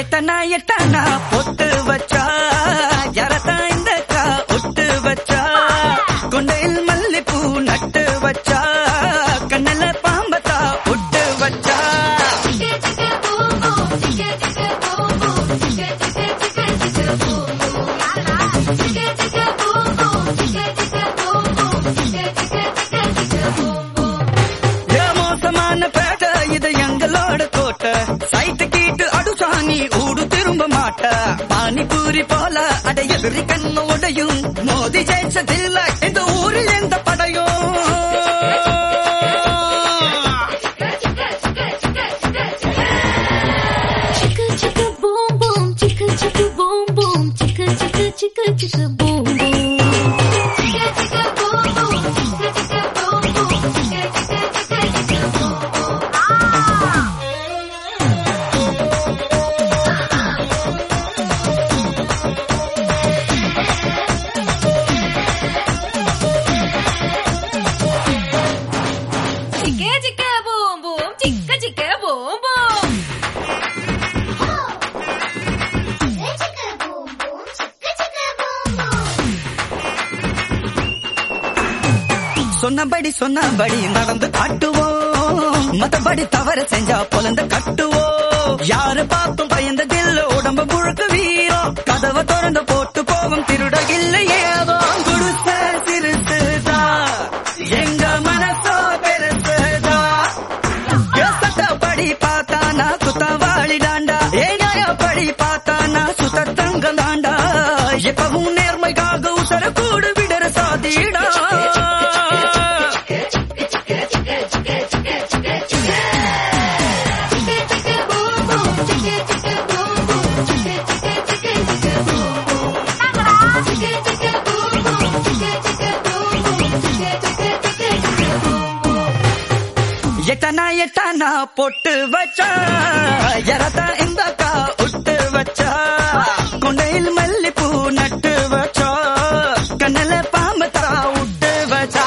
எத்தனா எத்தனா பொட்டு வச்சா யாரத்தான் இந்த கா ஒட்டு வச்சா கொண்டையில் மல்லிப்பூ நட்டு வச்சா கண்ணல பாம்பத்தா ஒட்டு வச்சா ஏ மோசமான பேட்ட இது எங்களோட கோட்டை சைட்டு கீட்டு அடுசாணி ஊடு திரும்ப மாட்ட பானிபூரி போல அட எதிரி கண்ணு உடையும் மோதி ஜெயிச்சதில்ல இந்த ஊரில் எந்த படையும் Chicka chicka boom boom, chicka chicka boom boom, chicka chicka chicka chicka boom boom. Chicka chicka boom boom, chicka chicka boom boom, chicka chicka chicka chicka boom boom. Chicka chicka boom boom, chicka chicka boom boom. Chicka boom boom, chicka chicka boom boom. சொன்னபடி சொன்னபடி நடந்து காட்டுவோம் மத்தபடி தவறு செஞ்சா பொலந்து கட்டுவோம் யாரு பார்த்தும் பயந்ததில்ல உடம்பு முழுக்க வீரம் கதவை திறந்து போட்டு போகும் திருட இல்லை ஏதோ குடுத்த சிறுசுதா எங்க மனசோ பெருசுதா சட்டப்படி பார்த்தா நான் குத்தவாளி தாண்டா ஏழையப்படி பார்த்தா நான் சுத்த தங்கம் தாண்டா எப்பவும் நேர்மைக்காக உசர கூடு விடற சாதிடா Chicka chicka boom boom, chicka chicka boom boom, chicka chicka chicka chicka boom boom. Chicka chicka boom boom, chicka chicka boom boom, chicka chicka chicka chicka boom boom. எட்டனா எட்டனா பொட்டு வச்சா எரத்தா இந்தக்கா உட்டு வச்சா கொண்டையில் மல்லிப்பூ நட்டு வச்சா கண்ணல பாம்பத்தா உட்டு வச்சா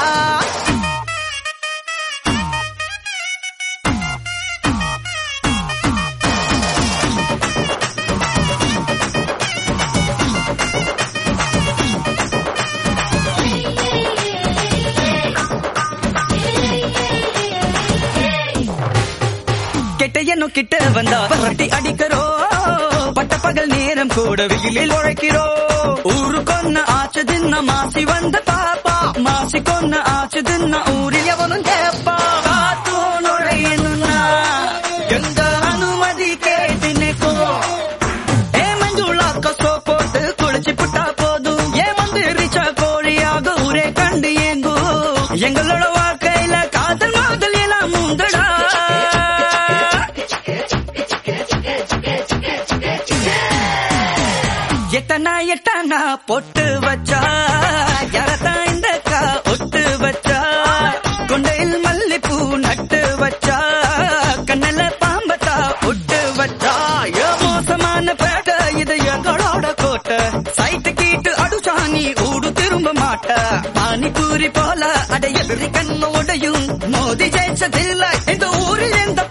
கெட்ட என்னும் கிட்ட வந்தா பரட்டி அடிக்கிறோம் பட்ட பகல் நேரம் கூட வெயிலில் உழைக்கிறோம் ஊரு கொன்ன ஆச்சு தின்ன மாசி வந்த பாப்பா மாசி கொன்ன ஆச்சு தின்ன ஊரில் எவனும் கேப்பா காத்து நுழையணும்னா எங்க அனுமதி கேட்டு நிற்கும் ஏ மஞ்சுளாக்க சோ போட்டு குளிச்சு புட்டா போதும் ஏ மந்திரிச்ச கோழியாக ஊரே கண்டு ஏங்கும் எங்களோட வாழ்க்கையில காதல் மாதல் எல்லாம் முந்தடா எட்டனா எட்டனா பொட்டு வச்சா யாரத்தான் இந்த கா ஒட்டு வச்சா கொண்டையில் மல்லிப்பூ நட்டு வச்சா கண்ணல பாம்பத்தா ஒட்டு வச்சா ஏ மோசமான பேட்ட இது எங்களோட கோட்டை சைட்டு கீட்டு அடுசாணி ஊடு திரும்ப மாட்ட பானிபூரி போல அட எதிரி கண்ணு உடையும் மோதி ஜெயிச்சதில்லை இந்த ஊரில் எந்த